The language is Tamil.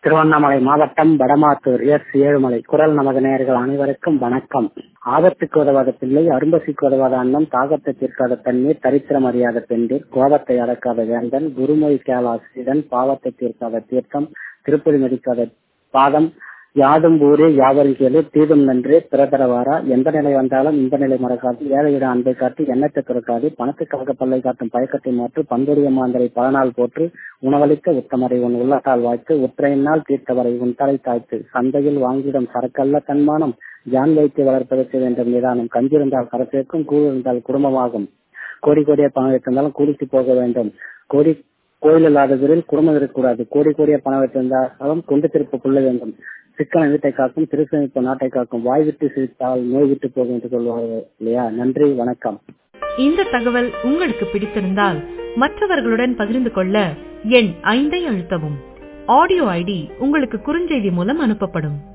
திருவண்ணாமலை மாவட்டம் வடமாத்தூர் எஸ் ஏழுமலை குரல் நமது நேயர்கள் அனைவருக்கும் வணக்கம் ஆபத்துக்கு உதவாத பிள்ளை அரும்பசிக்கு உதவாத அன்னம் தாகத்தை தீர்க்காத தண்ணீர் தரித்திரம் அறியாத பெண்டீர் கோபத்தை அடக்காத வேந்தன் குருமொழி கேளாசிடன் பாவத்தை தீர்க்காத தீர்த்தம் திருப்பதி மதிக்காத பாதம் யாதும் ஊரே யாவரும் கேளு தீதும் நன்று பிறதரவாரா எந்த நிலை வந்தாலும் இந்த நிலை மறக்காது ஏழையிடம் அன்பை காட்டி எண்ணத்தை துறக்காது பணத்துக்காக பல்லை காட்டும் பயக்கத்தை மாற்று பந்துடைய மாந்தரை பல நாள் போற்று உணவளிக்க உத்தமரை உன் உள்ளத்தால் வாழ்த்து உற்றையினால் தீர்த்தவரை உன் தலை தாய்த்து சந்தையில் வாங்கிடும் சரக்கல்ல தன்மானம் ஜான் வைத்து வளர்ப்பதற்கு வேண்டும் நிதானம் கஞ்சிருந்தால் கரத்திற்கும் கூழ் இருந்தால் குடும்பமாகும் கோடி கோடிய பணம் வைத்திருந்தாலும் கூலிக்கு போக வேண்டும் கோடி கோயில் இல்லாதவரில் குடும்பம் இருக்கக்கூடாது கோடி கோடிய பணம் வைத்திருந்தாலும் கொண்டு திருப்ப கொள்ள வேண்டும் சிக்கன வீட்டை காக்கும் திருசமிப்பு நாட்டை காக்கும் வாய் விட்டு சிரித்தால் நோய் விட்டு போகும் என்று சொல்வார்கள் இல்லையா நன்றி வணக்கம் இந்த தகவல் உங்களுக்கு பிடித்திருந்தால் மற்றவர்களுடன் பகிர்ந்து கொள்ள எண் ஐந்தை அழுத்தவும் ஆடியோ ஐடி உங்களுக்கு குறுஞ்செய்தி மூலம் அனுப்பப்படும்